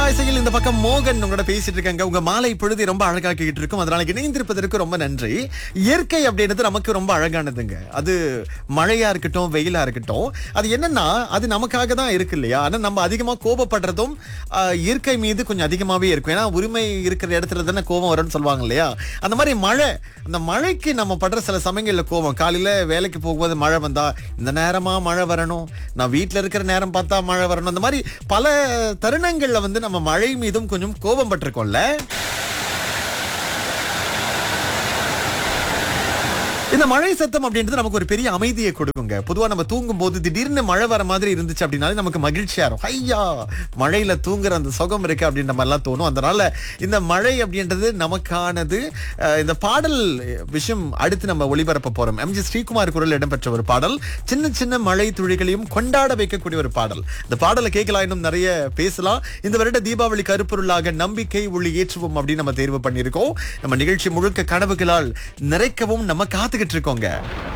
இசையில் இந்த பக்கம் மோகன் உங்களோட பேசிட்டு இருக்காங்க உங்க மாலை பொழுது ரொம்ப அழகாக்கிட்டு இருக்கும் அதனால இணைந்திருப்பதற்கு ரொம்ப நன்றி இயற்கை அப்படின்றது நமக்கு ரொம்ப அழகானதுங்க அது மழையா இருக்கட்டும் வெயிலா இருக்கட்டும் அது என்னன்னா அது நமக்காக தான் இருக்கு இல்லையா ஆனா நம்ம அதிகமா கோபப்படுறதும் ஆஹ், இயற்கை மீது கொஞ்சம் அதிகமாவே இருக்கும் ஏன்னா உரிமை இருக்கிற இடத்துல தானே கோபம் வரும்னு சொல்லுவாங்க இல்லையா அந்த மாதிரி மழை அந்த மழைக்கு நம்ம படுற சில சமயங்கள்ல கோபம் காலையில வேலைக்கு போகும்போது மழை வந்தா இந்த நேரமா மழை வரணும் நான் வீட்ல இருக்கிற நேரம் பார்த்தா மழை வரணும் அந்த மாதிரி பல தருணங்கள்ல வந்து நம்ம மழை மீதும் கொஞ்சம் கோபம் பட்டிருக்கோம்ல இந்த மழை சத்தம் அப்படின்றது நமக்கு ஒரு பெரிய அமைதியை கொடுக்குங்க பொதுவா நம்ம தூங்கும் போது திடீர்னு மழை வர மாதிரி இருந்துச்சு அப்படின்னாலே நமக்கு மகிழ்ச்சியா இருக்கும் ஐயா மழையில தூங்குற அந்த சுகம் இருக்கு அப்படின்ற மாதிரிலாம் தோணும் அதனால இந்த மழை அப்படின்றது நமக்கானது அஹ் இந்த பாடல் விஷயம் அடுத்து நம்ம ஒளிபரப்ப போறோம் எம்ஜி ஸ்ரீகுமார் குரல் இடம்பெற்ற ஒரு பாடல் சின்ன சின்ன மழை துளிகளையும் கொண்டாட வைக்கக்கூடிய ஒரு பாடல் இந்த பாடலை கேட்கலாம் இன்னும் நிறைய பேசலாம் இந்த வருட தீபாவளி கருப்பொருளாக நம்பிக்கை ஒளி ஏற்றுவோம் அப்படின்னு நம்ம தேர்வு பண்ணியிருக்கோம் நம்ம நிகழ்ச்சி முழுக்க கனவுகளால் நிறைக்கவும் நம்ம காத்துக்கிட்டு இருக்கோங்க